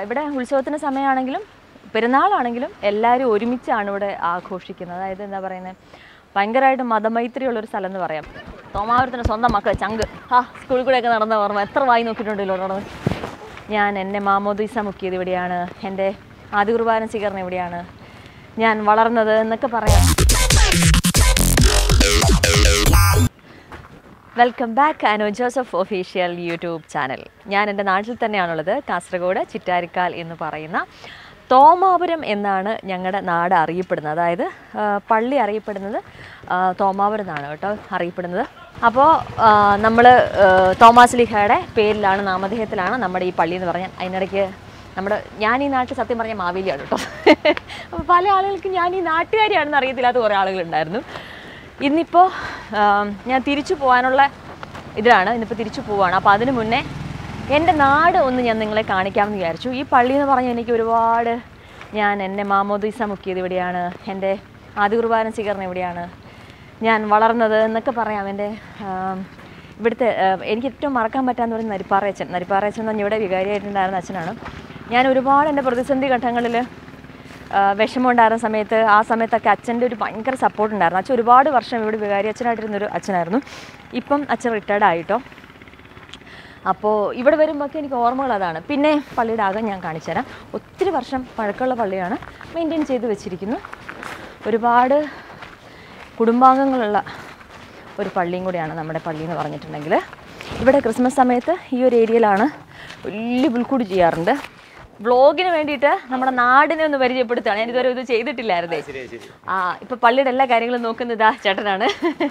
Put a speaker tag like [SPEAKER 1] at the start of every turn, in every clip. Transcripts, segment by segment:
[SPEAKER 1] ഇവിടെ ഉത്സവത്തിന് സമയമാണെങ്കിലും പെരുന്നാളാണെങ്കിലും എല്ലാവരും ഒരുമിച്ചാണ് ഇവിടെ ആഘോഷിക്കുന്നത് അതായത് എന്താ പറയുന്നത് ഭയങ്കരമായിട്ട് മതമൈത്രിയുള്ളൊരു സ്ഥലം എന്ന് പറയാം തോമാപുരത്തിൻ്റെ സ്വന്തം മക്കൾ ചങ്ക് ആ സ്കൂളിൽ കൂടെയൊക്കെ നടന്ന ഓർമ്മ എത്ര വായി നോക്കിയിട്ടുണ്ടല്ലോ നടന്ന് ഞാൻ എന്നെ മാമോദീസ മുക്കിയത് ഇവിടെയാണ് എൻ്റെ ആദ്യ കുർബാന സ്വീകരണം ഇവിടെയാണ് ഞാൻ വളർന്നത് എന്നൊക്കെ പറയാം welcome back Anu Joseph official YouTube channel ഞാൻ എൻ്റെ നാട്ടിൽ തന്നെയാണുള്ളത് കാസർഗോഡ് ചിറ്റാരിക്കാൽ എന്ന് പറയുന്ന തോമാപുരം എന്നാണ് ഞങ്ങളുടെ നാട് അറിയപ്പെടുന്നത് അതായത് ആ, പള്ളി അറിയപ്പെടുന്നത് ആ, തോമാപുരം എന്നാണ് കേട്ടോ അറിയപ്പെടുന്നത് അപ്പോൾ നമ്മൾ തോമാസ് ലിഹയുടെ പേരിലാണ് നാമധേയത്തിലാണ് നമ്മുടെ ഈ പള്ളി എന്ന് പറഞ്ഞാൽ അതിനിടയ്ക്ക് നമ്മുടെ ഞാൻ ഈ നാട്ടിൽ സത്യം പറഞ്ഞ മാവേലിയാണ് കേട്ടോ അപ്പോൾ പല ആളുകൾക്ക് ഞാൻ ഈ നാട്ടുകാരിയാണെന്ന് അറിയത്തില്ലാത്ത കുറേ ആളുകളുണ്ടായിരുന്നു ഇന്നിപ്പോൾ ഞാൻ തിരിച്ചു പോകാനുള്ള ഇതിലാണ് ഇന്നിപ്പോൾ തിരിച്ചു പോവാണ് അപ്പോൾ അതിന് മുന്നേ എൻ്റെ നാട് ഒന്ന് ഞാൻ നിങ്ങളെ കാണിക്കാമെന്ന് വിചാരിച്ചു ഈ പള്ളി എന്ന് പറഞ്ഞാൽ എനിക്ക് ഒരുപാട് ഞാൻ എന്നെ മാമോദീസ മുക്കിയത് ഇവിടെയാണ് എൻ്റെ ആദ്യ കുർബാന സ്വീകരണം ഇവിടെയാണ് ഞാൻ വളർന്നത് എന്നൊക്കെ പറയാം എൻ്റെ ആം, ഇവിടുത്തെ ആ, എനിക്ക് ഏറ്റവും മറക്കാൻ പറ്റാന്ന് പറയുന്നത് നരിപ്പാറയച്ചൻ നരിപ്പാറയച്ചൻ എന്ന് പറഞ്ഞാൽ ഇവിടെ വികാരിയായിട്ടുണ്ടായിരുന്ന അച്ഛനാണ് ഞാൻ ഒരുപാട് എൻ്റെ പ്രതിസന്ധി ഘട്ടങ്ങളിൽ വിഷമമുണ്ടായിരുന്ന സമയത്ത് ആ സമയത്തൊക്കെ അച്ഛൻ്റെ ഒരു ഭയങ്കര സപ്പോർട്ട് ഉണ്ടായിരുന്നു അച്ഛൻ ഒരുപാട് വർഷം ഇവിടെ വികാരി അച്ഛനായിട്ടിരുന്നൊരു അച്ഛനായിരുന്നു ഇപ്പം അച്ഛൻ റിട്ടയർഡ് ആയിട്ടോ അപ്പോൾ ഇവിടെ വരുമ്പോഴൊക്കെ എനിക്ക് ഓർമ്മകൾ അതാണ് പിന്നെ പള്ളിയുടെ ആകം ഞാൻ കാണിച്ചു തരാം ഒത്തിരി വർഷം പഴക്കമുള്ള പള്ളിയാണ് മെയിൻറ്റെയിൻ ചെയ്ത് വെച്ചിരിക്കുന്നു ഒരുപാട് കുടുംബാംഗങ്ങളുള്ള ഒരു പള്ളിയും കൂടിയാണ് നമ്മുടെ പള്ളി എന്ന് പറഞ്ഞിട്ടുണ്ടെങ്കിൽ ഇവിടെ ക്രിസ്മസ് സമയത്ത് ഈ ഒരു ഏരിയയിലാണ് വലിയ പുൽക്കൂടി ചെയ്യാറുണ്ട് വ്ളോഗിന് വേണ്ടിയിട്ട് നമ്മുടെ നാടിനെ ഒന്ന് പരിചയപ്പെടുത്തുകയാണ് ഞാൻ ഇതുവരെ ഇത് ചെയ്തിട്ടില്ലായിരുന്നേ ആ ഇപ്പൊ പള്ളിയുടെ എല്ലാ കാര്യങ്ങളും നോക്കുന്നത് ഇതാ ചേട്ടനാണ്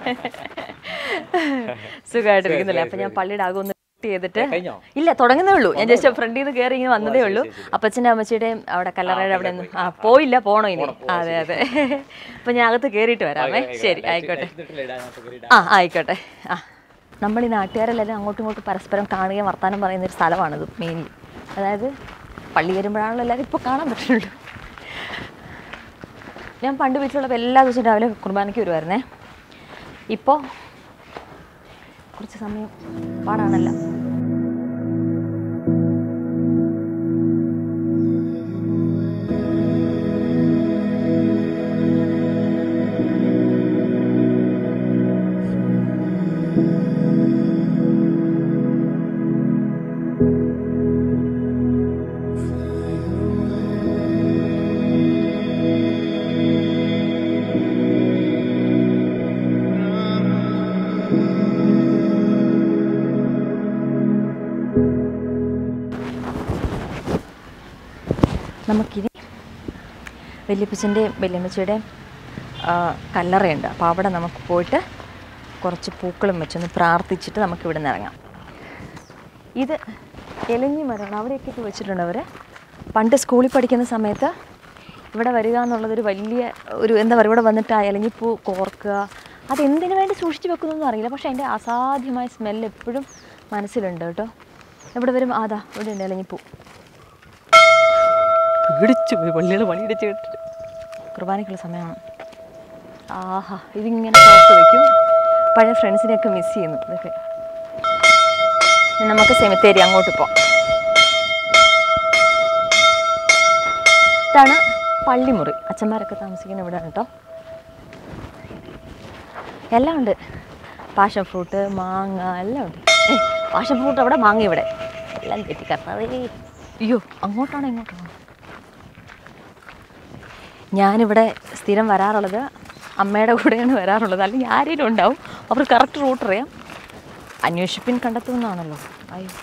[SPEAKER 1] സുഖമായിട്ടിരിക്കുന്നില്ല അപ്പൊ ഞാൻ പള്ളിയുടെ ആകം ഒന്ന് ചെയ്തിട്ട് ഇല്ല തുടങ്ങുന്നേ ഉള്ളൂ ഞാൻ ജസ്റ്റ് ഫ്രണ്ടിൽ നിന്ന് കയറി ഇങ്ങനെ വന്നതേ ഉള്ളൂ അപ്പച്ചൻ്റെ അമ്മച്ചിയുടെയും അവിടെ കല്ലറയുടെ അവിടെ ഒന്നും ആ പോയില്ല പോണോ ഇനി അതെ അതെ അപ്പൊ ഞാൻ അകത്ത് കയറിയിട്ട് വരാമേ ശരി ആയിക്കോട്ടെ ആ ആയിക്കോട്ടെ ആ നമ്മൾ ഈ നാട്ടുകാരെല്ലാവരും അങ്ങോട്ടും ഇങ്ങോട്ടും പരസ്പരം കാണുകയും വർത്താനം പറയുന്ന ഒരു സ്ഥലമാണിത് മെയിൻലി അതായത് പള്ളി വരുമ്പോഴാണല്ലോ എല്ലാവരും ഇപ്പോൾ കാണാൻ പറ്റുള്ളൂ ഞാൻ പണ്ട് വീട്ടിലുള്ളപ്പോൾ എല്ലാ ദിവസവും രാവിലെ കുർബാനയ്ക്ക് വരുമായിരുന്നേ ഇപ്പോൾ കുറച്ച് സമയം പാടാണല്ലോ നമുക്കിനി വല്യപ്പച്ചൻ്റെയും വല്യമ്മച്ചിയുടെയും ആ, കല്ലറയുണ്ട് അപ്പോൾ അവിടെ നമുക്ക് പോയിട്ട് കുറച്ച് പൂക്കളും വെച്ചൊന്ന് പ്രാർത്ഥിച്ചിട്ട് നമുക്ക് ഇവിടെ നിന്ന് ഇറങ്ങാം ഇത് എലഞ്ഞി മരമാണ് അവിടെയൊക്കെ ഇപ്പോൾ വെച്ചിട്ടുണ്ട് അവർ പണ്ട് സ്കൂളിൽ പഠിക്കുന്ന സമയത്ത് ഇവിടെ വരിക എന്നുള്ളതൊരു വലിയ ഒരു എന്താ പറയുക ഇവിടെ വന്നിട്ട് ആ ഇലഞ്ഞിപ്പൂ കോർക്കുക അതെന്തിനു വേണ്ടി സൂക്ഷിച്ച് വെക്കുന്നൊന്നും അറിയില്ല പക്ഷേ അതിൻ്റെ അസാധ്യമായ സ്മെല്ല് എപ്പോഴും മനസ്സിലുണ്ട് കേട്ടോ ഇവിടെ വരും അതാ ഇവിടെ ഉണ്ട് ഇലഞ്ഞിപ്പൂ പേടിച്ചു പോയി പള്ളികൾ പണിയിടിച്ച് കേട്ടിട്ട് കുർബാനയ്ക്കുള്ള സമയമാണ് ആഹാ ഇതിങ്ങനെ പുറത്ത് വയ്ക്കും പഴയ ഫ്രണ്ട്സിനെയൊക്കെ മിസ് ചെയ്യുന്നു ഇതൊക്കെ ഇനി നമുക്ക് സെമിത്തേരി അങ്ങോട്ട് പോവാം ഇതാണ് പള്ളിമുറി അച്ഛന്മാരൊക്കെ താമസിക്കുന്ന ഇവിടെയാണ് കേട്ടോ എല്ലാം ഉണ്ട് പാഷൻ ഫ്രൂട്ട് മാങ്ങ എല്ലാം ഉണ്ട് ഏ പാഷൻ ഫ്രൂട്ട് അവിടെ മാങ്ങ ഇവിടെ എല്ലാം തെറ്റിക്കറേ അയ്യോ അങ്ങോട്ടാണോ ഇങ്ങോട്ടാണോ ഞാനിവിടെ സ്ഥിരം വരാറുള്ളത് അമ്മയുടെ കൂടെയാണ് വരാറുള്ളത് അല്ലെങ്കിൽ ആരെങ്കിലും ഉണ്ടാവും അവർ കറക്റ്റ് റൂട്ട് അറിയാം അന്വേഷിപ്പിൻ കണ്ടെത്തുമെന്നാണല്ലോ അയ്യോ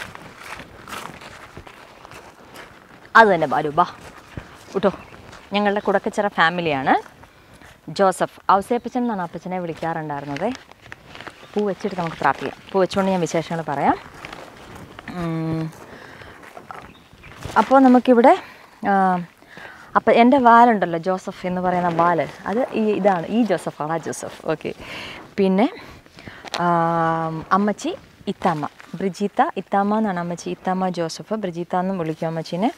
[SPEAKER 1] അത് തന്നെ ബാലു ബാ കേട്ടോ ഞങ്ങളുടെ കുടക്കച്ചിറ ഫാമിലിയാണ് ജോസഫ് ഔസേപ്പച്ചൻ എന്നാണ് അപ്പച്ചനെ വിളിക്കാറുണ്ടായിരുന്നത് പൂ വെച്ചിട്ട് നമുക്ക് പ്രാർത്ഥിക്കാം പൂ വെച്ചുകൊണ്ട് ഞാൻ വിശേഷങ്ങൾ പറയാം ഉം. അപ്പോൾ നമുക്കിവിടെ ആ, അപ്പം എൻ്റെ വാലുണ്ടല്ലോ ജോസഫ് എന്ന് പറയുന്ന വാല് അത് ഈ ഇതാണ് ഈ ജോസഫാണ് ആ ജോസഫ് ഓക്കെ പിന്നെ ആം, അമ്മച്ചി ഇത്താമ്മ ബ്രിജീത്ത ഇത്താമ്മ എന്നാണ് അമ്മച്ചി ഇത്താമ്മ ജോസഫ് ബ്രിജീത്ത എന്നും വിളിക്കും അമ്മച്ചീനെ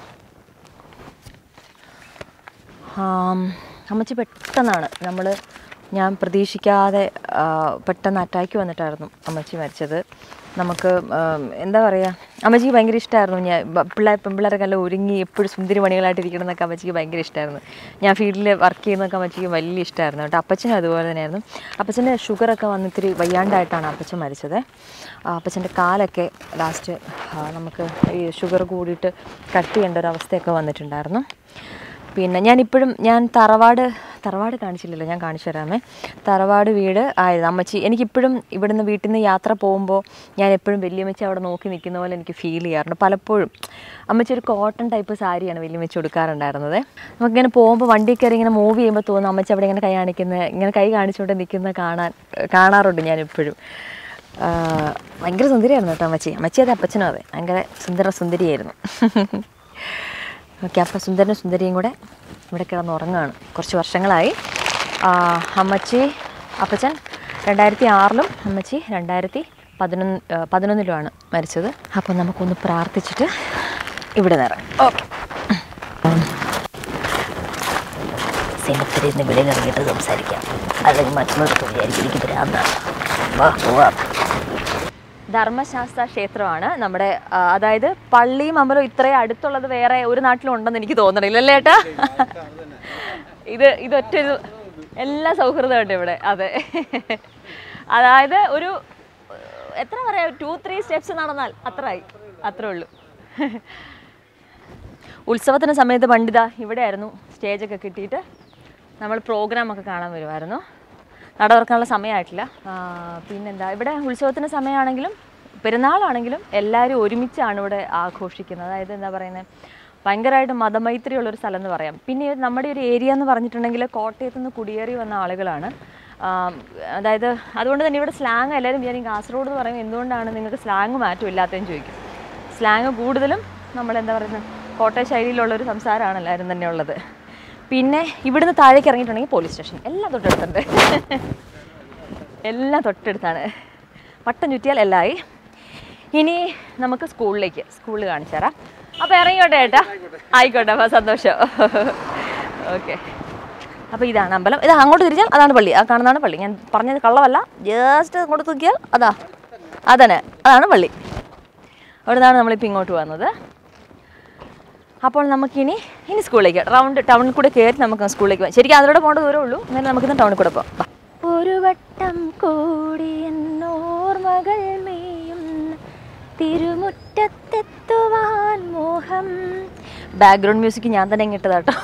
[SPEAKER 1] ആം, അമ്മച്ചി പെട്ടെന്നാണ് നമ്മൾ ഞാൻ പ്രതീക്ഷിക്കാതെ ആ, പെട്ടെന്ന് അറ്റാക്ക് വന്നിട്ടായിരുന്നു അമ്മച്ചി മരിച്ചത് നമുക്ക് ആം, എന്താ പറയുക അമ്മച്ചിക്ക് ഭയങ്കര ഇഷ്ടമായിരുന്നു ഞാൻ ബ- പിള്ളേർ പെൺപിള്ളേരൊക്കെ എല്ലാം ഒരുങ്ങി എപ്പോഴും സുന്ദരി മണികളായിട്ടിരിക്കണം എന്നൊക്കെ അമ്മച്ചിക്ക് ഭയങ്കര ഇഷ്ടമായിരുന്നു ഞാൻ ഫീൽഡിൽ വർക്ക് ചെയ്യുന്നതൊക്കെ അമ്മച്ചിക്ക് വലിയ ഇഷ്ടമായിരുന്നു കേട്ടോ അപ്പച്ചനും അതുപോലെ തന്നെയായിരുന്നു അപ്പച്ചൻ്റെ ഷുഗറൊക്കെ വന്ന് ഇത്തിരി വയ്യാണ്ടായിട്ടാണ് അപ്പച്ചൻ മരിച്ചത് ആ, അപ്പച്ചൻ്റെ കാലൊക്കെ ലാസ്റ്റ് നമുക്ക് ഈ ഷുഗർ കൂടിയിട്ട് കട്ട് ചെയ്യേണ്ട ഒരു അവസ്ഥയൊക്കെ വന്നിട്ടുണ്ടായിരുന്നു പിന്നെ ഞാൻ ഇപ്പോഴും ഞാൻ തറവാട് തറവാട് കാണിച്ചില്ലല്ലോ ഞാൻ കാണിച്ചു തരാമേ തറവാട് വീട് ആയത് അമ്മച്ചി എനിക്കിപ്പോഴും ഇവിടുന്ന് വീട്ടിൽ നിന്ന് യാത്ര പോകുമ്പോൾ ഞാൻ എപ്പോഴും വലിയമ്മച്ചി അവിടെ നോക്കി നിൽക്കുന്ന പോലെ എനിക്ക് ഫീൽ ചെയ്യാറുണ്ട് പലപ്പോഴും അമ്മച്ചി ഒരു കോട്ടൺ ടൈപ്പ് സാരിയാണ് വലിയമ്മച്ചി കൊടുക്കാറുണ്ടായിരുന്നത് നമുക്കിങ്ങനെ പോകുമ്പോൾ വണ്ടി കയറി ഇങ്ങനെ മൂവ് ചെയ്യുമ്പോൾ തോന്നും അമ്മച്ചി അവിടെ ഇങ്ങനെ കൈ കാണിക്കുന്നത് ഇങ്ങനെ കൈ കാണിച്ചുകൊണ്ട് നിൽക്കുന്ന കാണാൻ കാണാറുണ്ട് ഞാൻ എപ്പോഴും ആ, ഭയങ്കര സുന്ദരിയായിരുന്നു കേട്ടോ അമ്മച്ചി അമ്മച്ചി അതെ അപ്പച്ചനും അതെ ഭയങ്കര സുന്ദര സുന്ദരിയായിരുന്നു ഓക്കെ അപ്പോൾ സുന്ദരനും സുന്ദരിയും കൂടെ ഇവിടെ കിടന്ന് ഉറങ്ങുകയാണ് കുറച്ച് വർഷങ്ങളായി ആ, അമ്മച്ചി അപ്പച്ചൻ രണ്ടായിരത്തി ആറിലും അമ്മച്ചി രണ്ടായിരത്തി പതിനൊന്ന് ആ, പതിനൊന്നിലുമാണ് മരിച്ചത് അപ്പോൾ നമുക്കൊന്ന് പ്രാർത്ഥിച്ചിട്ട് ഇവിടെ നിറം ഓക്കെ
[SPEAKER 2] സെമിത്തരിന്ന് വെളിയിൽ ഇറങ്ങിയിട്ട് സംസാരിക്കാം അല്ലെങ്കിൽ മറ്റുള്ളവർക്ക് വിചാരിക്കും എനിക്ക് ഭ്രാന്താണ് വാ പോവാം
[SPEAKER 1] ധർമ്മശാസ്ത്ര ക്ഷേത്രമാണ് നമ്മുടെ ആ, അതായത് പള്ളിയും അമ്പലവും ഇത്രയും അടുത്തുള്ളത് വേറെ ഒരു നാട്ടിലും ഉണ്ടെന്ന് എനിക്ക് തോന്നണില്ല അല്ലേ ഏട്ടാ ഇത് ഇതൊറ്റ ഒരു എല്ലാ സൗഹൃദമുണ്ട് ഇവിടെ അതെ അതായത് ഒരു എത്ര പറയാ ടു ത്രീ സ്റ്റെപ്സ് നടന്നാൽ അത്രയായി അത്രേ ഉള്ളൂ ഉത്സവത്തിന് സമയത്ത് പണ്ടിത ഇവിടെയായിരുന്നു സ്റ്റേജൊക്കെ കിട്ടിയിട്ട് നമ്മൾ പ്രോഗ്രാമൊക്കെ കാണാൻ വരുമായിരുന്നു നട തുറക്കാനുള്ള സമയമായിട്ടില്ല ആ, പിന്നെന്താ ഇവിടെ ഉത്സവത്തിന് സമയമാണെങ്കിലും പെരുന്നാളാണെങ്കിലും എല്ലാവരും ഒരുമിച്ചാണ് ഇവിടെ ആഘോഷിക്കുന്നത് അതായത് എന്താ പറയുന്നത് ഭയങ്കരമായിട്ട് മതമൈത്രിയുള്ളൊരു സ്ഥലം എന്ന് പറയാം പിന്നെ ഇത് നമ്മുടെ ഒരു ഏരിയ എന്ന് പറഞ്ഞിട്ടുണ്ടെങ്കിൽ കോട്ടയത്ത് നിന്ന് കുടിയേറി വന്ന ആളുകളാണ് ആ, അതായത് അതുകൊണ്ട് തന്നെ ഇവിടെ സ്ലാങ് എല്ലാവരും വിചാരിക്കും കാസർഗോഡ് എന്ന് പറയുമ്പോൾ എന്തുകൊണ്ടാണ് നിങ്ങൾക്ക് സ്ലാങ് മാറ്റം ഇല്ലാത്തതെന്ന് ചോദിക്കും സ്ലാങ് കൂടുതലും നമ്മൾ എന്താ പറയുന്നത് കോട്ടയ ശൈലിയിലുള്ള ഒരു സംസാരമാണ് എല്ലാവരും തന്നെ ഉള്ളത് പിന്നെ ഇവിടുന്ന് താഴേക്ക് ഇറങ്ങിയിട്ടുണ്ടെങ്കിൽ പോലീസ് സ്റ്റേഷൻ എല്ലാം തൊട്ടടുത്തുണ്ട് എല്ലാം തൊട്ടടുത്താണ് വട്ടം ചുറ്റിയാൽ എല്ലായി ഇനി നമുക്ക് സ്കൂളിലേക്ക് സ്കൂളിൽ കാണിച്ചു തരാം അപ്പോൾ ഇറങ്ങിക്കോട്ടെ ഏട്ടാ ആയിക്കോട്ടെ അപ്പോൾ സന്തോഷം ഓക്കെ അപ്പോൾ ഇതാണ് അമ്പലം ഇത് അങ്ങോട്ട് തിരിച്ചാൽ അതാണ് പള്ളി ആ കാണുന്നതാണ് പള്ളി ഞാൻ പറഞ്ഞത് കള്ളമല്ല ജസ്റ്റ് അങ്ങോട്ട് തൂക്കിയാൽ അതാ അതന്നെ അതാണ് പള്ളി അവിടെ നിന്നാണ് നമ്മളിപ്പോൾ ഇങ്ങോട്ട് വന്നത് അപ്പോൾ നമുക്കിനി ഇനി സ്കൂളിലേക്ക് റൗണ്ട് ടൗണിൽ കൂടെ കയറി നമുക്ക് സ്കൂളിലേക്ക് പോകാം ശരിക്കും അതിലൂടെ പോകേണ്ട ദൂരമേ ഉള്ളൂ എന്നാലും നമുക്കിന്ന് ടൗണിൽ കൂടെ പോകാം വാ. ഒരു വട്ടം കൂടി എന്നോർമകൾ മേയുന്ന തിരുമുറ്റത്തെത്തുവാൻ മോഹം ബാക്ക്ഗ്രൗണ്ട് മ്യൂസിക് ഞാൻ തന്നെ ഇങ്ങിട്ടതാട്ടോ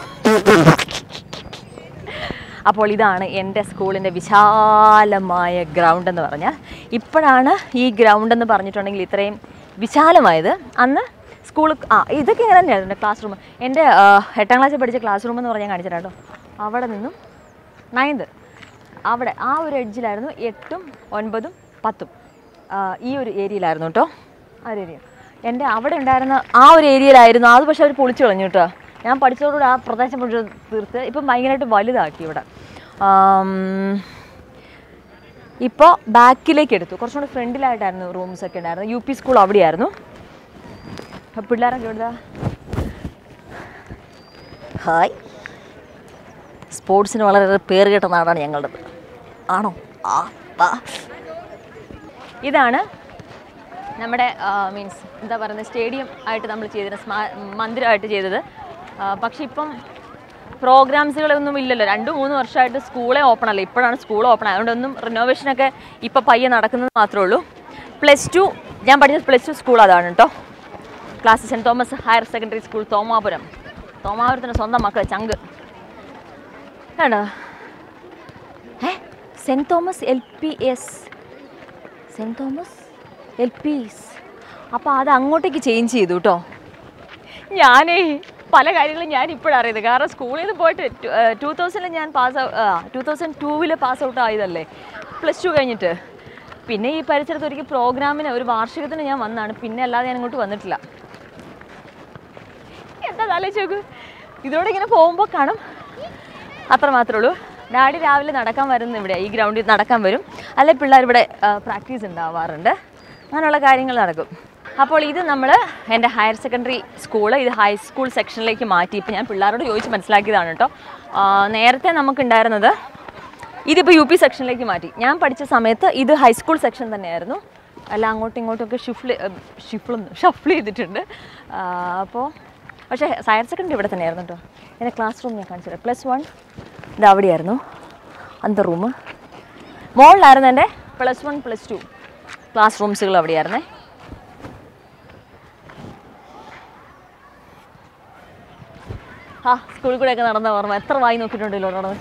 [SPEAKER 1] അപ്പോൾ ഇതാണ് എൻ്റെ സ്കൂളിൻ്റെ വിശാലമായ ഗ്രൗണ്ട് എന്ന് പറഞ്ഞാൽ ഇപ്പോഴാണ് ഈ ഗ്രൗണ്ട് എന്ന് പറഞ്ഞിട്ടുണ്ടെങ്കിൽ ഇത്രയും വിശാലമായത് അന്ന് സ്കൂൾ ആ ഇതൊക്കെ ഇങ്ങനെ തന്നെയായിരുന്നു എൻ്റെ ക്ലാസ് റൂം എൻ്റെ ആ, എട്ടാം ക്ലാസ്സിൽ പഠിച്ച ക്ലാസ് റൂം എന്ന് പറഞ്ഞാൽ കാണിച്ചു കേട്ടോ അവിടെ നിന്നും നയൻത് അവിടെ ആ ഒരു എഡ്ജിലായിരുന്നു എട്ടും ഒൻപതും പത്തും ആ, ഈ ഒരു ഏരിയയിലായിരുന്നു കേട്ടോ ആ ഒരു ഏരിയ എൻ്റെ അവിടെ ഉണ്ടായിരുന്ന ആ ഒരു ഏരിയയിലായിരുന്നു അത് പക്ഷേ അവർ പൊളിച്ചു കളഞ്ഞു കേട്ടോ ഞാൻ പഠിച്ചതോടുകൂടി ആ പ്രദേശം മുഴുവൻ തീർത്ത് ഇപ്പം ഭയങ്കരമായിട്ട് വലുതാക്കി ഇവിടെ ആം, ഇപ്പോൾ ബാക്കിലേക്ക് എടുത്തു കുറച്ചും കൂടി ഫ്രണ്ടിലായിട്ടായിരുന്നു റൂംസ് ഒക്കെ ഉണ്ടായിരുന്നു യു പി സ്കൂൾ അവിടെയായിരുന്നു അപ്പോൾ പിള്ളേരൊക്കെ എവിടുതാ
[SPEAKER 2] ഹായ് സ്പോർട്സിന് വളരെ പേര് കേട്ട നാടാണ് ഞങ്ങളുടേത് ആണോ ആ വാ
[SPEAKER 1] ഇതാണ് നമ്മുടെ മീൻസ് എന്താ പറയുന്നത് സ്റ്റേഡിയം ആയിട്ട് നമ്മൾ ചെയ്തത് സ്മാ മന്ദിരമായിട്ട് ചെയ്തത് ആ, പക്ഷെ ഇപ്പം പ്രോഗ്രാംസുകളൊന്നും ഇല്ലല്ലോ രണ്ട് മൂന്ന് വർഷമായിട്ട് സ്കൂളേ ഓപ്പൺ അല്ല ഇപ്പോഴാണ് സ്കൂൾ ഓപ്പൺ അതുകൊണ്ടൊന്നും റിനോവേഷനൊക്കെ ഇപ്പം പയ്യെ നടക്കുന്നത് മാത്രമേ ഉള്ളൂ പ്ലസ് ടു ഞാൻ പഠിച്ച പ്ലസ് ടു സ്കൂൾ അതാണ് കേട്ടോ class saint Thomas higher secondary school Thomapuram തോമാപുരത്തിൻ്റെ സ്വന്തം മക്കൾ ചങ്ക് കേട്ടോ ഏ saint Thomas L P S saint Thomas L P അപ്പോൾ അത് അങ്ങോട്ടേക്ക് ചേഞ്ച് ചെയ്തു കേട്ടോ ഞാനേ പല കാര്യങ്ങളും ഞാൻ ഇപ്പോഴറിയത് കാരണം സ്കൂളിൽ നിന്ന് പോയിട്ട് ടൂ തൗസൻഡിൽ ഞാൻ പാസ് ടൂ തൗസൻഡ് ടൂവിൽ പാസ് ഔട്ട് ആയതല്ലേ പ്ലസ് ടു കഴിഞ്ഞിട്ട് പിന്നെ ഈ പരിസരത്ത് ഒരിക്കൽ പ്രോഗ്രാമിന് ഒരു വാർഷികത്തിന് ഞാൻ വന്നാണ് പിന്നെ അല്ലാതെ ഞാൻ ഇങ്ങോട്ട് വന്നിട്ടില്ല എന്താ ആലോചിച്ച് നോക്കൂ ഇതിലൂടെ ഇങ്ങനെ പോകുമ്പോൾ കാണും അത്ര മാത്രമേ ഉള്ളൂ ഡാഡി രാവിലെ നടക്കാൻ വരുന്ന ഇവിടെ ഈ ഗ്രൗണ്ടിൽ നടക്കാൻ വരും അല്ലെ പിള്ളേർ ഇവിടെ പ്രാക്ടീസ് ഉണ്ടാവാറുണ്ട് അങ്ങനെയുള്ള കാര്യങ്ങൾ നടക്കും അപ്പോൾ ഇത് നമ്മൾ എൻ്റെ ഹയർ സെക്കൻഡറി സ്കൂൾ ഇത് ഹൈസ്കൂൾ സെക്ഷനിലേക്ക് മാറ്റി ഇപ്പോൾ ഞാൻ പിള്ളേരോട് ചോദിച്ച് മനസ്സിലാക്കിയതാണ് കേട്ടോ ആ, നേരത്തെ നമുക്കുണ്ടായിരുന്നത് ഇതിപ്പോൾ യു പി സെക്ഷനിലേക്ക് മാറ്റി ഞാൻ പഠിച്ച സമയത്ത് ഇത് ഹൈസ്കൂൾ സെക്ഷൻ തന്നെയായിരുന്നു എല്ലാം അങ്ങോട്ടും ഇങ്ങോട്ടും ഒക്കെ ഷിഫ്ല് ഷിഫ്ലും ഷഫിൾ ചെയ്തിട്ടുണ്ട് അപ്പോൾ പക്ഷേ ഹയർ സെക്കൻഡറി ഇവിടെ തന്നെയായിരുന്നു കേട്ടോ എൻ്റെ ക്ലാസ് റൂം ഞാൻ കാണിച്ചു പ്ലസ് വൺ ഇത് അവിടെയായിരുന്നു അന്ത റൂം മുകളിലായിരുന്നു എൻ്റെ plus one plus two class റൂംസുകൾ അവിടെയായിരുന്നേ ആ സ്കൂളിൽ കൂടെയൊക്കെ നടന്ന ഓർമ്മ എത്ര വായി നോക്കിയിട്ടുണ്ടല്ലോ നടന്ന്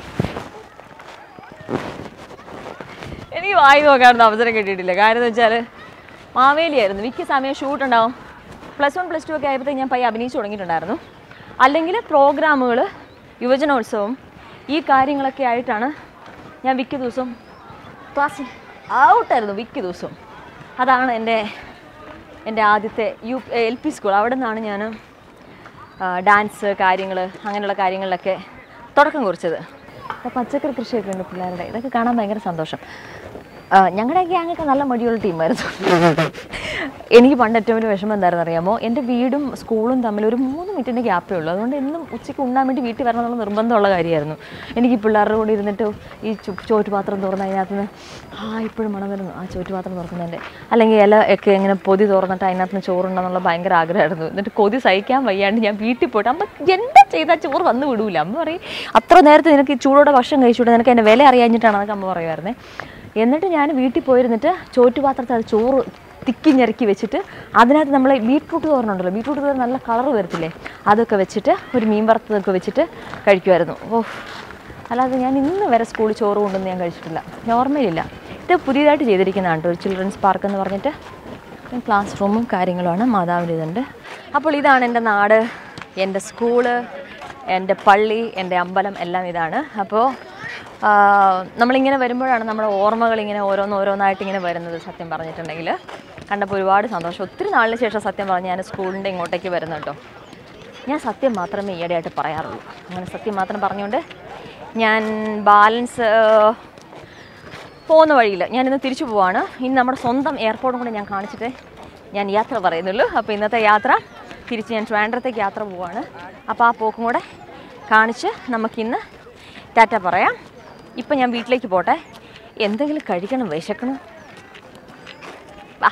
[SPEAKER 1] എനിക്ക് വായി നോക്കാനൊന്നും അവസരം കിട്ടിയിട്ടില്ല കാര്യം എന്ന് വെച്ചാൽ മാവേലിയായിരുന്നു മിക്ക സമയം ഷൂട്ട് ഉണ്ടാവും പ്ലസ് വൺ പ്ലസ് ടു ഒക്കെ ആയപ്പോഴത്തേക്ക് ഞാൻ പയ്യെ അഭിനയിച്ച് തുടങ്ങിയിട്ടുണ്ടായിരുന്നു അല്ലെങ്കിൽ പ്രോഗ്രാമുകൾ യുവജനോത്സവം ഈ കാര്യങ്ങളൊക്കെ ആയിട്ടാണ് ഞാൻ മിക്ക ദിവസവും ക്ലാസ് ഔട്ടായിരുന്നു മിക്ക ദിവസവും അതാണ് എൻ്റെ എൻ്റെ ആദ്യത്തെ യു എൽ പി സ്കൂൾ അവിടെ നിന്നാണ് ഞാൻ ഡാൻസ് കാര്യങ്ങൾ അങ്ങനെയുള്ള കാര്യങ്ങളിലൊക്കെ തുടക്കം കുറിച്ചത് അപ്പോൾ പച്ചക്കറി കൃഷിയൊക്കെ ഉണ്ട് പിള്ളേരുടെ ഇതൊക്കെ കാണാൻ ഭയങ്കര സന്തോഷം ആ, ഞങ്ങളുടെ ഗ്യാങ്ങൊക്കെ നല്ല മടിയുള്ള ടീമായിരുന്നു എനിക്ക് പണ്ട് ഏറ്റവും വലിയ വിഷമം എന്തായിരുന്നു അറിയാമോ എൻ്റെ വീടും സ്കൂളും തമ്മിൽ ഒരു മൂന്ന് മിനിറ്റിൻ്റെ ഗ്യാപ്പേ ഉള്ളൂ അതുകൊണ്ട് എന്നും ഉച്ചയ്ക്ക് ഉണ്ണാൻ വേണ്ടി വീട്ടിൽ വരണം എന്നുള്ള നിർബന്ധമുള്ള കാര്യമായിരുന്നു എനിക്ക് ഈ പിള്ളേരുടെ കൂടെ ഇരുന്നിട്ട് ഈ ചു- ചോറ്റുപാത്രം തുറന്ന് അതിനകത്ത് നിന്ന് ആ ഇപ്പോഴും മണം വരുന്നു ആ ചോറ്റുപാത്രം തുറക്കുന്നതിൻ്റെ അല്ലെങ്കിൽ ഇല ഒക്കെ ഇങ്ങനെ പൊതി തുറന്നിട്ട് അതിനകത്ത് നിന്ന് ചോറുണ്ടെന്നുള്ള ഭയങ്കര ആഗ്രഹമായിരുന്നു എന്നിട്ട് കൊതി സഹിക്കാൻ വയ്യാണ്ട് ഞാൻ വീട്ടിൽ പോയിട്ട് അമ്മ എന്താ ചെയ്താൽ ചോറ് വന്ന് വിടൂല അമ്മ പറയും അത്ര നേരത്തെ നിനക്ക് ഈ ചൂടോടെ ഭക്ഷണം കഴിച്ചുകൂടെ നിനക്ക് എൻ്റെ വില അറിയാഞ്ഞിട്ടാണ് എന്നൊക്കെ അമ്മ പറയുമായിരുന്നേ എന്നിട്ട് ഞാൻ വീട്ടിൽ പോയിരുന്നിട്ട് ചോറ്റുപാത്രത്തിൽ അത് ചോറ് തിക്കി ഞെരക്കി വെച്ചിട്ട് അതിനകത്ത് നമ്മൾ ബീട്രൂട്ട് തോരനുണ്ടല്ലോ ബീട്രൂട്ട് തോരൻ നല്ല കളർ വരത്തില്ലേ അതൊക്കെ വെച്ചിട്ട് ഒരു മീൻ വറുത്തതൊക്കെ വെച്ചിട്ട് കഴിക്കുമായിരുന്നു ഓ അല്ലാതെ ഞാൻ ഇന്ന് വരെ സ്കൂളിൽ ചോറ് കൊണ്ടൊന്നും ഞാൻ കഴിച്ചിട്ടില്ല നോർമലില്ല ഇത് പുതിയതായിട്ട് ചെയ്തിരിക്കുന്നതാണ് കേട്ടോ ഒരു ചിൽഡ്രൻസ് പാർക്ക് എന്ന് പറഞ്ഞിട്ട് ക്ലാസ് റൂമും കാര്യങ്ങളുമാണ് മാതാവിൻ്റെ ഇതുണ്ട് അപ്പോൾ ഇതാണ് എൻ്റെ നാട് എൻ്റെ സ്കൂള് എൻ്റെ പള്ളി എൻ്റെ അമ്പലം എല്ലാം ഇതാണ് അപ്പോൾ ആ, നമ്മളിങ്ങനെ വരുമ്പോഴാണ് നമ്മുടെ ഓർമ്മകൾ ഇങ്ങനെ ഓരോന്ന് ഓരോന്നായിട്ട് ഇങ്ങനെ വരുന്നത് സത്യം പറഞ്ഞിട്ടുണ്ടെങ്കിൽ കണ്ടപ്പോൾ ഒരുപാട് സന്തോഷം ഒത്തിരി നാളിന് ശേഷം സത്യം പറഞ്ഞ് ഞാൻ സ്കൂളിൻ്റെ ഇങ്ങോട്ടേക്ക് വരുന്നു കേട്ടോ ഞാൻ സത്യം മാത്രമേ ഈയിടെയായിട്ട് പറയാറുള്ളൂ അങ്ങനെ സത്യം മാത്രം പറഞ്ഞുകൊണ്ട് ഞാൻ ബാലൻസ് പോകുന്ന വഴിയിൽ ഞാനിന്ന് തിരിച്ചു പോവാണ് ഇനി നമ്മുടെ സ്വന്തം എയർപോർട്ടും കൂടെ ഞാൻ കാണിച്ചിട്ട് ഞാൻ യാത്ര പറയുന്നുള്ളൂ അപ്പോൾ ഇന്നത്തെ യാത്ര തിരിച്ച് ഞാൻ ട്രിവാൻഡ്രത്തേക്ക് യാത്ര പോവാണ് അപ്പോൾ ആ പോക്കും കൂടെ കാണിച്ച് നമുക്കിന്ന് ടാറ്റ പറയാം ഇപ്പം ഞാൻ വീട്ടിലേക്ക് പോട്ടെ എന്തെങ്കിലും കഴിക്കണം വിശക്കണം വാ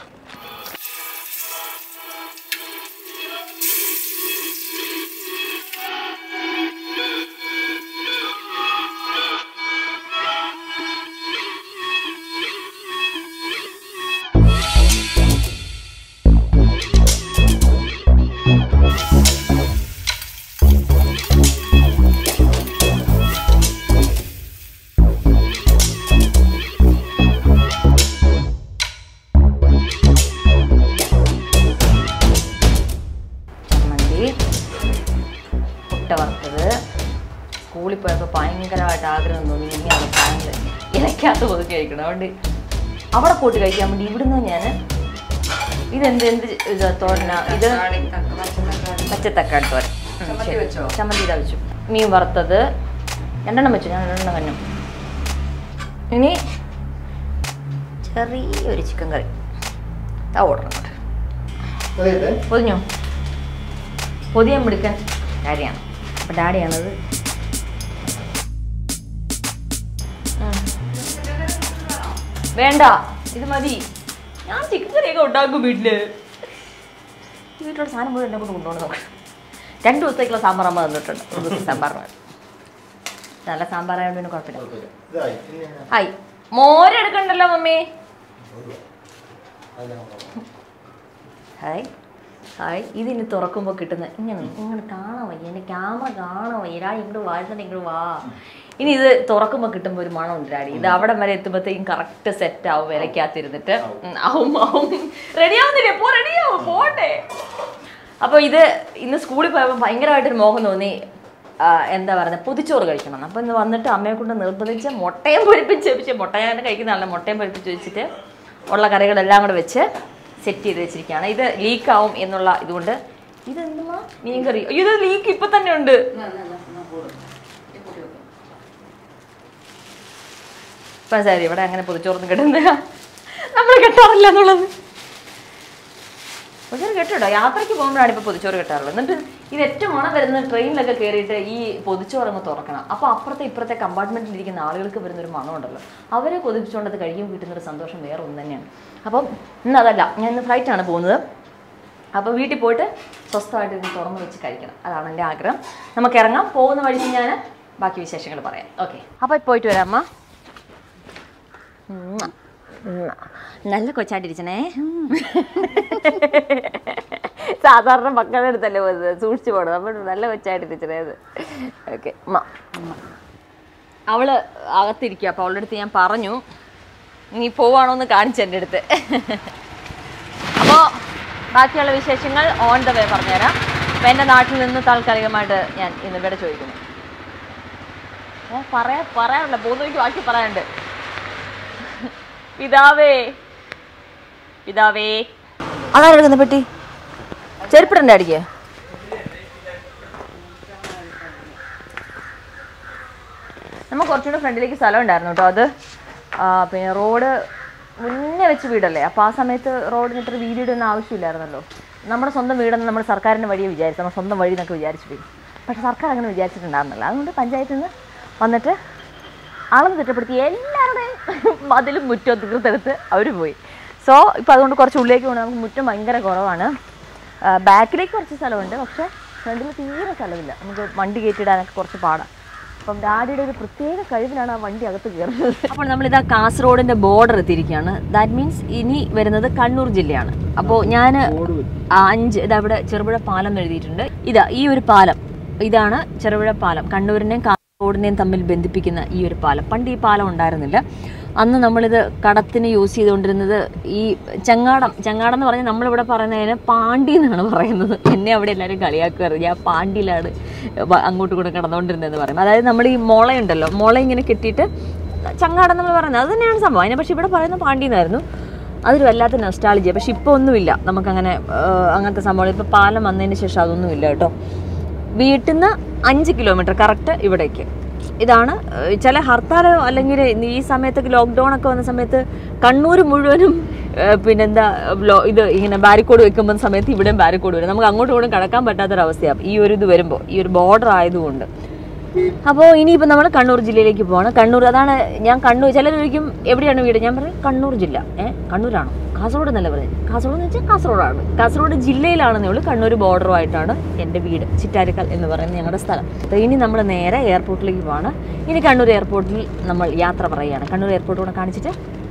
[SPEAKER 1] ചമ്മന്തി മുട്ട വറുത്തത് സ്കൂളിൽ പോയപ്പോൾ ഭയങ്കരമായിട്ട് ആഗ്രഹം തോന്നി ഇനി അത് ഭയങ്കര ഇലക്കകത്ത് ഒതുക്കി കഴിക്കണം അതുകൊണ്ട് അവിടെ പോയിട്ട് കഴിക്കാൻ വേണ്ടി ഇവിടുന്ന് ഞാൻ ഇതെന്ത് എന്ത് ഇത് തോരന ഇത് പച്ചത്തക്കാളി തോരൻ ഉം, ശരി. ചമ്മന്തി ഇതാ വെച്ചു മീൻ വറുത്തത് രണ്ടെണ്ണം വെച്ചു ഞാൻ രണ്ടെണ്ണം കഞ്ഞു ഇനി ചെറിയൊരു ചിക്കൻ കറി ആ ഓർഡർ പൊതിഞ്ഞോ പൊതിയാൻ പിടിക്കാൻ ഡാഡിയാണ് അപ്പം ഡാഡിയാണത് ഉം. വേണ്ട ഇത് മതി ഞാൻ ചിക്കൻ കറിയൊക്കെ ഉണ്ടാക്കും വീട്ടില് ഈ വീട്ടിലുള്ള സാധനം മുഴുവൻ എന്നെ കൊണ്ട് കൊണ്ടുപോകണം നോക്കാം രണ്ട് ദിവസത്തേക്കുള്ള സാമ്പാർ അമ്മ തന്നിട്ടുണ്ട് ഒരു ദിവസം സാമ്പാർ വേണം നല്ല സാമ്പാറായതുകൊണ്ട് പിന്നെ കുഴപ്പമില്ല ഹായ് മോരെടുക്കണ്ടല്ലോ മമ്മി ഹായ് ഹായ് ഇതിന് തുറക്കുമ്പോൾ കിട്ടുന്ന ഇങ്ങനെ ഇങ്ങനെ കാണാൻ വയ്യ എൻ്റെ ക്യാമറ കാണാൻ വയ്യ ഡാഡി ഇങ്ങോട്ട് വാഴുന്നുണ്ട് ഇങ്ങോട്ട് വാ ഇനി ഇത് തുറക്കുമ്പോൾ കിട്ടുമ്പോൾ ഒരു മണമുണ്ട് ഡാഡി ഇത് അവിടെ വരെ എത്തുമ്പോഴത്തേക്കും കറക്റ്റ് സെറ്റ് ആവും വിലക്കകത്തിരുന്നിട്ട് ഉം, ആവും ആവും റെഡി ആവുന്നില്ലേ പോ റെഡിയാവും പോട്ടെ അപ്പോൾ ഇത് ഇന്ന് സ്കൂളിൽ പോയപ്പോൾ ഭയങ്കരമായിട്ടൊരു മോഹം തോന്നി ആ, എന്താ പറയുക പൊതിച്ചോറ് കഴിക്കണം അപ്പോൾ ഇന്ന് വന്നിട്ട് അമ്മയെ കൊണ്ട് നിർബന്ധിച്ച് മുട്ടയും പൊരിപ്പിച്ച് വെച്ച് മുട്ട ഞാൻ കഴിക്കുന്നതല്ല മുട്ടയും പൊരിപ്പിച്ച് വെച്ചിട്ട് ഉള്ള കറികളെല്ലാം കൂടെ വെച്ച് സെറ്റ് ചെയ്ത് വെച്ചിരിക്കുകയാണ് ഇത് ലീക്കാവും എന്നുള്ള ഇതുകൊണ്ട് ഇതെന്തുമാ മീൻ കറി അയ്യോ ഇത് ലീക്ക് ഇപ്പൊ തന്നെ ഉണ്ട് ഇപ്പം ശരി ഇവിടെ അങ്ങനെ പൊതിച്ചോറൊന്നും കിട്ടുന്നില്ല നമ്മൾ കെട്ടാറില്ല എന്നുള്ളത് പൊതിച്ചോറ് കെട്ടോ യാത്രയ്ക്ക് പോകുമ്പോഴാണ് ഇപ്പോൾ പൊതിച്ചോറ് കെട്ടാറുള്ളത് എന്നിട്ട് ഇത് ഏറ്റവും മണം വരുന്ന ട്രെയിനിലൊക്കെ കയറിയിട്ട് ഈ പൊതിച്ചോറങ്ങ് തുറക്കണം അപ്പോൾ അപ്പുറത്തെ ഇപ്പുറത്തെ കമ്പാർട്ട്മെന്റിൽ ഇരിക്കുന്ന ആളുകൾക്ക് വരുന്നൊരു മണമുണ്ടല്ലോ അവരെ കൊതിപ്പിച്ചുകൊണ്ട് അത് കഴിയുമ്പോൾ കിട്ടുന്നൊരു സന്തോഷം വേറെ ഒന്ന് തന്നെയാണ് അപ്പം ഇന്ന് അതല്ല ഞാൻ ഇന്ന് ഫ്ലൈറ്റാണ് പോകുന്നത് അപ്പോൾ വീട്ടിൽ പോയിട്ട് സ്വസ്ഥമായിട്ട് ഇത് തുറന്ന് വെച്ച് കഴിക്കണം അതാണ് എൻ്റെ ആഗ്രഹം നമുക്ക് ഇറങ്ങാം പോകുന്ന വഴിക്ക് ഞാൻ ബാക്കി വിശേഷങ്ങൾ പറയാം ഓക്കെ അപ്പോൾ പോയിട്ട് വരാം അമ്മ ഉമ്മ. ഉമ്മ. നല്ല കൊച്ചായിട്ടിരിച്ചണേ സാധാരണ മക്കളുടെ അടുത്തല്ലേ പോകുന്നത് സൂക്ഷിച്ചു പോകണം അപ്പോൾ നല്ല കൊച്ചായിട്ടിരിച്ചണേ അത് ഓക്കെ ഉമ്മ അവള് അകത്തിരിക്കുക അപ്പോൾ അവളുടെ അടുത്ത് ഞാൻ പറഞ്ഞു നീ പോവാണോ എന്ന് കാണിച്ചു എൻ്റെ അടുത്ത് അപ്പോൾ ബാക്കിയുള്ള വിശേഷങ്ങൾ ഓൺ ദ വേ പറഞ്ഞുതരാം അപ്പം എൻ്റെ നാട്ടിൽ നിന്ന് താൽക്കാലികമായിട്ട് ഞാൻ ഇന്ന് ഇവിടെ ചോദിക്കുന്നു ഏ, പറയാ പറയാനുണ്ട് പോകുന്നവയ്ക്ക് ബാക്കി പറയാനുണ്ട് പിതാവേ പിതാവേ അതാരെടുക്കുന്ന പെട്ടി ചെരുപ്പിടണ്ടേ അടിക്ക് നമുക്ക് കുറച്ചുകൂടെ ഫ്രണ്ടിലേക്ക് സ്ഥലം ഉണ്ടായിരുന്നു കേട്ടോ അത് ആ, പിന്നെ റോഡ് മുന്നേ വെച്ച് വീടല്ലേ അപ്പോൾ ആ സമയത്ത് റോഡിന് ഇത്ര വീതിയുടെ ഒന്നും ആവശ്യമില്ലായിരുന്നല്ലോ നമ്മുടെ സ്വന്തം വീടെന്ന് നമ്മൾ സർക്കാരിൻ്റെ വഴിയെ വിചാരിച്ചു നമ്മൾ സ്വന്തം വഴി എന്നൊക്കെ വിചാരിച്ചിട്ട് പക്ഷേ സർക്കാർ അങ്ങനെ വിചാരിച്ചിട്ടുണ്ടായിരുന്നില്ല അതുകൊണ്ട് പഞ്ചായത്തിൽ നിന്ന് വന്നിട്ട് അളന്ന് തിട്ടപ്പെടുത്തി എല്ലാവരുടെയും മതിലും മുറ്റവും തീർത്തെടുത്ത് അവർ പോയി സോ ഇപ്പോൾ അതുകൊണ്ട് കുറച്ച് ഉള്ളിലേക്ക് പോകണം നമുക്ക് മുറ്റം ഭയങ്കര കുറവാണ് ആ, ബാക്കിലേക്ക് കുറച്ച് സ്ഥലമുണ്ട് പക്ഷേ ഫ്രണ്ടിൽ തീരെ സ്ഥലമില്ല നമുക്ക് വണ്ടി കയറ്റിയിടാനൊക്കെ കുറച്ച് പാടാണ് അപ്പം ഡാഡിയുടെ ഒരു പ്രത്യേക കഴിവിലാണ് ആ വണ്ടി അകത്ത് കയറുന്നത് അപ്പോൾ നമ്മളിതാ കാസർഗോഡിന്റെ ബോർഡർ എത്തിയിരിക്കുകയാണ് ദാറ്റ് മീൻസ് ഇനി വരുന്നത് കണ്ണൂർ ജില്ലയാണ് അപ്പോൾ ഞാൻ അഞ്ച് ഇതാ ഇവിടെ ചെറുപുഴ പാലം എഴുതിയിട്ടുണ്ട് ഇതാ ഈ ഒരു പാലം ഇതാണ് ചെറുപുഴ പാലം കണ്ണൂരിനെയും കാസർഗോഡിനെയും തമ്മിൽ ബന്ധിപ്പിക്കുന്ന ഈ ഒരു പാലം പണ്ട് ഈ പാലം ഉണ്ടായിരുന്നില്ല അന്ന് നമ്മളിത് കടത്തിന് യൂസ് ചെയ്തുകൊണ്ടിരുന്നത് ഈ ചങ്ങാടം ചങ്ങാടം എന്ന് പറഞ്ഞാൽ നമ്മളിവിടെ പറയുന്നതിന് പാണ്ടി എന്നാണ് പറയുന്നത് എന്നെ അവിടെ എല്ലാവരും കളിയാക്കുമായിരുന്നു ഞാൻ പാണ്ടിയിലാണ് വ- അങ്ങോട്ടും ഇങ്ങോട്ടും കിടന്നുകൊണ്ടിരുന്നതെന്ന് പറയും അതായത് നമ്മൾ ഈ മുളയുണ്ടല്ലോ മുള ഇങ്ങനെ കെട്ടിയിട്ട് ചങ്ങാടം നമ്മൾ പറയുന്നത് അത് തന്നെയാണ് സംഭവം അതിനെ പക്ഷേ ഇവിടെ പറയുന്നത് പാണ്ടി എന്നായിരുന്നു അതൊരു വല്ലാത്ത നൊസ്റ്റാളജിയ പക്ഷെ ഇപ്പോൾ ഒന്നുമില്ല നമുക്കങ്ങനെ ആ, അങ്ങനത്തെ സംഭവം ഇപ്പോൾ പാലം വന്നതിന് ശേഷം അതൊന്നുമില്ല കേട്ടോ വീട്ടിൽ നിന്ന് അഞ്ച് കിലോമീറ്റർ കറക്റ്റ് ഇവിടേക്ക് ഇതാണ് ഏഹ്, ചില ഹർത്താലോ അല്ലെങ്കിൽ ഈ സമയത്തൊക്കെ ലോക്ക്ഡൗൺ ഒക്കെ വന്ന സമയത്ത് കണ്ണൂർ മുഴുവനും ഏഹ്, പിന്നെന്താ ലോ ഇത് ഇങ്ങനെ ബാരിക്കോഡ് വെക്കുമ്പോൾ സമയത്ത് ഇവിടെയും ബാരിക്കോഡ് വരും നമുക്ക് അങ്ങോട്ടും ഇങ്ങോട്ടും കടക്കാൻ പറ്റാത്തൊരവസ്ഥയാണ് ഈ ഒരു ഇത് വരുമ്പോൾ ഈ ഒരു ബോർഡർ ആയതുകൊണ്ട് അപ്പോൾ ഇനിയിപ്പോൾ നമ്മൾ കണ്ണൂർ ജില്ലയിലേക്ക് പോവാണ് കണ്ണൂർ അതാണ് ഞാൻ കണ്ണൂർ ചിലർ ചോദിക്കും എവിടെയാണ് വീട് ഞാൻ പറയും കണ്ണൂർ ജില്ല ഏ കണ്ണൂരാണോ കാസർഗോഡ് എന്നല്ല പറഞ്ഞത് കാസർഗോഡ് എന്ന് വെച്ചാൽ കാസർഗോഡാണ് കാസർഗോഡ് ജില്ലയിലാണെന്നേ ഉള്ളൂ കണ്ണൂർ ബോർഡറുമായിട്ടാണ് എൻ്റെ വീട് ചിറ്റാരിക്കൽ എന്ന് പറയുന്ന ഞങ്ങളുടെ സ്ഥലം അപ്പോൾ ഇനി നമ്മൾ നേരെ എയർപോർട്ടിലേക്ക് പോവാണ് ഇനി കണ്ണൂർ എയർപോർട്ടിൽ നമ്മൾ യാത്ര പറയുകയാണ് കണ്ണൂർ എയർപോർട്ട് കൂടെ കാണിച്ചിട്ട്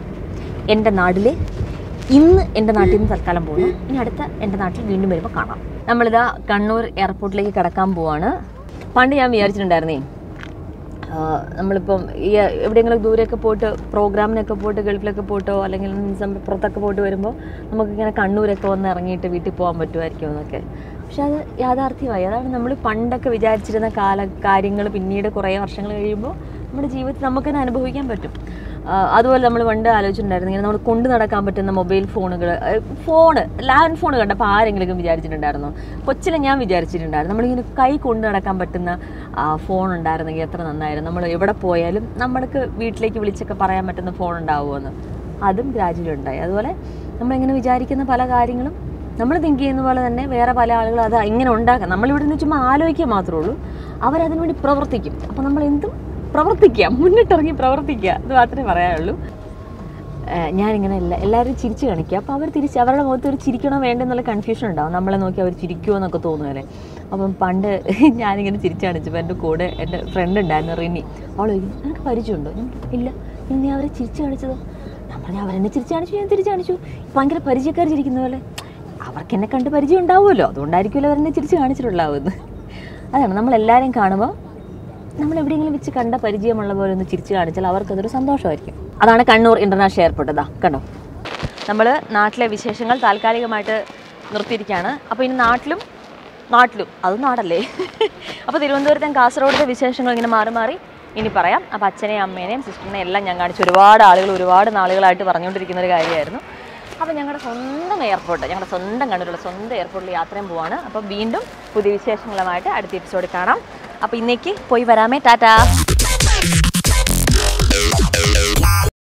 [SPEAKER 1] എൻ്റെ നാട്ടിൽ ഇന്ന് എൻ്റെ നാട്ടിൽ നിന്ന് തൽക്കാലം പോകുന്നു ഇനി അടുത്ത എൻ്റെ നാട്ടിൽ വീണ്ടും വരുമ്പോൾ കാണാം നമ്മളിതാ കണ്ണൂർ എയർപോർട്ടിലേക്ക് കടക്കാൻ പോവാണ് പണ്ട് ഞാൻ വിചാരിച്ചിട്ടുണ്ടായിരുന്നേ ആ, നമ്മളിപ്പം ഈ എവിടെയെങ്കിലും ദൂരെയൊക്കെ പോയിട്ട് പ്രോഗ്രാമിനൊക്കെ പോയിട്ട് ഗൾഫിലൊക്കെ പോയിട്ടോ അല്ലെങ്കിൽ സം- പുറത്തൊക്കെ പോയിട്ട് വരുമ്പോൾ നമുക്കിങ്ങനെ കണ്ണൂരൊക്കെ വന്ന് ഇറങ്ങിയിട്ട് വീട്ടിൽ പോകാൻ പറ്റുമായിരിക്കും എന്നൊക്കെ പക്ഷെ അത് യാഥാർത്ഥ്യമായി അതാണ് നമ്മൾ പണ്ടൊക്കെ വിചാരിച്ചിരുന്ന കാല കാര്യങ്ങൾ പിന്നീട് കുറേ വർഷങ്ങൾ കഴിയുമ്പോൾ നമ്മുടെ ജീവിതത്തിൽ നമുക്ക് തന്നെ അനുഭവിക്കാൻ പറ്റും ആ, അതുപോലെ നമ്മൾ പണ്ട് ആലോചിച്ചിട്ടുണ്ടായിരുന്നു ഇങ്ങനെ നമ്മൾ കൊണ്ടു നടക്കാൻ പറ്റുന്ന മൊബൈൽ ഫോണുകൾ ഫോണ് ലാൻഡ് ഫോൺ കണ്ടപ്പോൾ ആരെങ്കിലും വിചാരിച്ചിട്ടുണ്ടായിരുന്നോ കൊച്ചിലെ ഞാൻ വിചാരിച്ചിട്ടുണ്ടായിരുന്നു നമ്മളിങ്ങനെ കൈ കൊണ്ടു നടക്കാൻ പറ്റുന്ന ആ, ഫോൺ ഉണ്ടായിരുന്നെങ്കിൽ എത്ര നന്നായിരുന്നു നമ്മൾ എവിടെ പോയാലും നമ്മൾക്ക് വീട്ടിലേക്ക് വിളിച്ചൊക്കെ പറയാൻ പറ്റുന്ന ഫോൺ ഉണ്ടാവുമെന്ന് അതും ഗ്രാജുവലി ഉണ്ടായി അതുപോലെ നമ്മളിങ്ങനെ വിചാരിക്കുന്ന പല കാര്യങ്ങളും നമ്മൾ തിങ്ക് ചെയ്യുന്ന പോലെ തന്നെ വേറെ പല ആളുകൾ അത് ഇങ്ങനെ ഉണ്ടാക്കാം നമ്മളിവിടെ നിന്ന് ചുമ്മാ ആലോചിക്കുക മാത്രമേ ഉള്ളൂ അവരതിനു വേണ്ടി പ്രവർത്തിക്കും അപ്പോൾ നമ്മൾ എന്തും പ്രവർത്തിക്കുക മുന്നിട്ടിറങ്ങി പ്രവർത്തിക്കുക അത് മാത്രമേ പറയാനുള്ളൂ ഏഹ് ഞാനിങ്ങനെ എല്ലാ എല്ലാവരും ചിരിച്ച് കാണിക്കുക അപ്പോൾ അവർ തിരിച്ച് അവരുടെ മുഖത്ത് ഒരു ചിരിക്കണോ വേണ്ടെന്നുള്ള കൺഫ്യൂഷൻ ഉണ്ടാവും നമ്മളെ നോക്കി അവർ ചിരിക്കുമോ എന്നൊക്കെ തോന്നുമല്ലേ അപ്പം പണ്ട് ഞാനിങ്ങനെ ചിരിച്ച് കാണിച്ചപ്പോൾ എൻ്റെ കൂടെ എൻ്റെ ഫ്രണ്ട് ഉണ്ടായിരുന്നു റിനി അവൾ ചോദിക്കും നിനക്ക് പരിചയമുണ്ടോ ഞാൻ പറഞ്ഞു, ഇല്ല പിന്നെ നീ അവരെ ചിരിച്ച് കാണിച്ചതോ ഞാൻ പറഞ്ഞു അവരെന്നെ ചിരിച്ച് കാണിച്ചു ഞാൻ തിരിച്ച് കാണിച്ചു ഭയങ്കര പരിചയക്കാർ ചിരിക്കുന്ന പോലെ അവർക്ക് എന്നെ കണ്ട് പരിചയം ഉണ്ടാവുമല്ലോ അതുകൊണ്ടായിരിക്കുമല്ലോ അവരെന്നെ ചിരിച്ച് കാണിച്ചിട്ടുണ്ടാവുമെന്ന് അതാണ് നമ്മളെല്ലാവരെയും കാണുമ്പോൾ നമ്മൾ എവിടെയെങ്കിലും വെച്ച് കണ്ട പരിചയമുള്ള പോലെ ഒന്ന് ചിരിച്ചു കാണിച്ചാൽ അവർക്കതൊരു സന്തോഷമായിരിക്കും അതാണ് കണ്ണൂർ ഇന്റർനാഷണൽ എയർപോർട്ട് ഇതാ കണ്ടോ നമ്മൾ നാട്ടിലെ വിശേഷങ്ങൾ താൽക്കാലികമായിട്ട് നിർത്തിയിരിക്കുകയാണ് അപ്പോൾ ഇനി നാട്ടിലും നാട്ടിലും അത് നാടല്ലേ അപ്പോൾ തിരുവനന്തപുരത്തെയും കാസർഗോഡത്തെ വിശേഷങ്ങൾ ഇങ്ങനെ മാറി മാറി ഇനി പറയാം അപ്പോൾ അച്ഛനെയും അമ്മേനെയും സിസ്റ്ററിനെയും എല്ലാം ഞാൻ കാണിച്ചു ഒരുപാട് ആളുകൾ ഒരുപാട് നാളുകളായിട്ട് പറഞ്ഞുകൊണ്ടിരിക്കുന്ന ഒരു കാര്യമായിരുന്നു അപ്പോൾ ഞങ്ങളുടെ സ്വന്തം എയർപോർട്ട് ഞങ്ങളുടെ സ്വന്തം കണ്ണൂരുള്ള സ്വന്തം എയർപോർട്ടിൽ യാത്രയും പോവാണ് അപ്പോൾ വീണ്ടും പുതിയ വിശേഷങ്ങളുമായിട്ട് അടുത്ത എപ്പിസോഡ് കാണാം അപ്പോൾ ഇന്നേക്ക് പോയി വരാമേ ടാറ്റാ